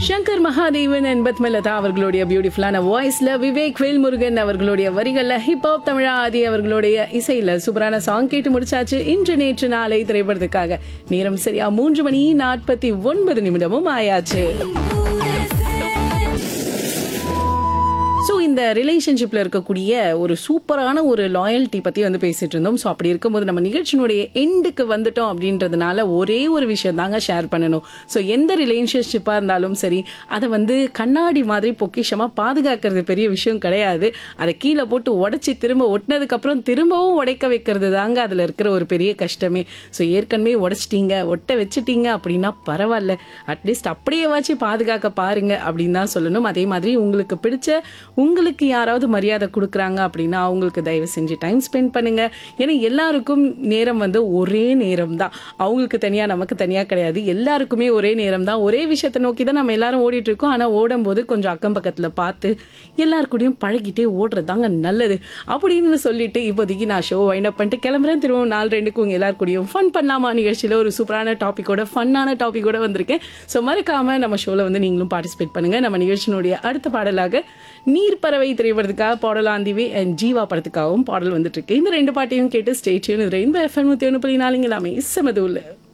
Shankar Mahadevan and Padmalatha அவர்களுடைய பியூட்டிஃபுல்லான வாய்ஸ்ல விவேக் வேல்முருகன் அவர்களுடைய வரிகள்ல ஹிப்ஹாப் தமிழா ஆதி அவர்களுடைய இசையில சூப்பரான சாங் கேட்டு முடிச்சாச்சு இன்று நேற்று நாளை திரைப்படத்துக்காக நேரம் சரியா மூன்று மணி நாற்பத்தி ஒன்பது நிமிடமும் ஆயாச்சு ஸோ இந்த ரிலேஷன்ஷிப்பில் இருக்கக்கூடிய ஒரு சூப்பரான ஒரு லாயல்ட்டி பற்றி வந்து பேசிட்டு இருந்தோம் ஸோ அப்படி இருக்கும்போது நம்ம நிகழ்ச்சியினுடைய எண்டுக்கு வந்துட்டோம் அப்படின்றதுனால ஒரே ஒரு விஷயம் தாங்க ஷேர் பண்ணணும் ஸோ எந்த ரிலேஷன்ஷிப்பாக இருந்தாலும் சரி அதை வந்து கண்ணாடி மாதிரி பொக்கிஷமாக பாதுகாக்கிறது பெரிய விஷயம் கிடையாது அதை கீழே போட்டு உடச்சி திரும்ப ஒட்டினதுக்கப்புறம் திரும்பவும் உடைக்க வைக்கிறது தாங்க அதில் இருக்கிற ஒரு பெரிய கஷ்டமே ஸோ ஏற்கனவே உடைச்சிட்டீங்க ஒட்ட வச்சுட்டீங்க அப்படின்னா பரவாயில்ல அட்லீஸ்ட் அப்படியேவாச்சும் பாதுகாக்க பாருங்க அப்படின்னு தான் சொல்லணும் அதே மாதிரி உங்களுக்கு பிடிச்ச உங்களுக்கு யாராவது மரியாதை கொடுக்குறாங்க அப்படின்னா அவங்களுக்கு தயவு செஞ்சு டைம் ஸ்பெண்ட் பண்ணுங்க ஏன்னா எல்லாருக்கும் நேரம் வந்து ஒரே நேரம் தான் அவங்களுக்கு தனியாக நமக்கு தனியாக கிடையாது எல்லாருக்குமே ஒரே நேரம் தான் ஒரே விஷயத்தை நோக்கி தான் நம்ம எல்லாரும் ஓடிட்டு இருக்கோம் ஆனால் ஓடும்போது கொஞ்சம் அக்கம் பக்கத்தில் பார்த்து எல்லார் கூடயும் பழகிட்டே ஓடுறது தாங்க நல்லது அப்படின்னு சொல்லிட்டு இப்போதைக்கு நான் ஷோ வைண்ட் அப் பண்ணிட்டு கிளம்புறேன் திரும்ப நாலு ரெண்டுக்கு உங்க எல்லார் கூடயும் ஃபன் பண்ணலாமா நிகழ்ச்சியில் ஒரு சூப்பரான டாப்பிக்கோட ஃபன்னான டாப்பிக்கோட வந்திருக்கேன் ஸோ மறக்காம நம்ம ஷோவில் வந்து நீங்களும் பார்ட்டிசிபேட் பண்ணுங்க நம்ம நிகழ்ச்சியினுடைய அடுத்த பாடலாக நீர்ப்பறவை திரைப்படத்துக்காக பாடலாந்திவே அண்ட் ஜீவா படத்துக்காகவும் பாடல் வந்துட்டு இருக்கு இந்த ரெண்டு பாட்டையும் கேட்டு ஸ்டேட்யூன் ரெயின்போ எஃப்எம் நூற்றி ஒன்று புள்ளி நாலுங்க எல்லாமே செமது உள்ள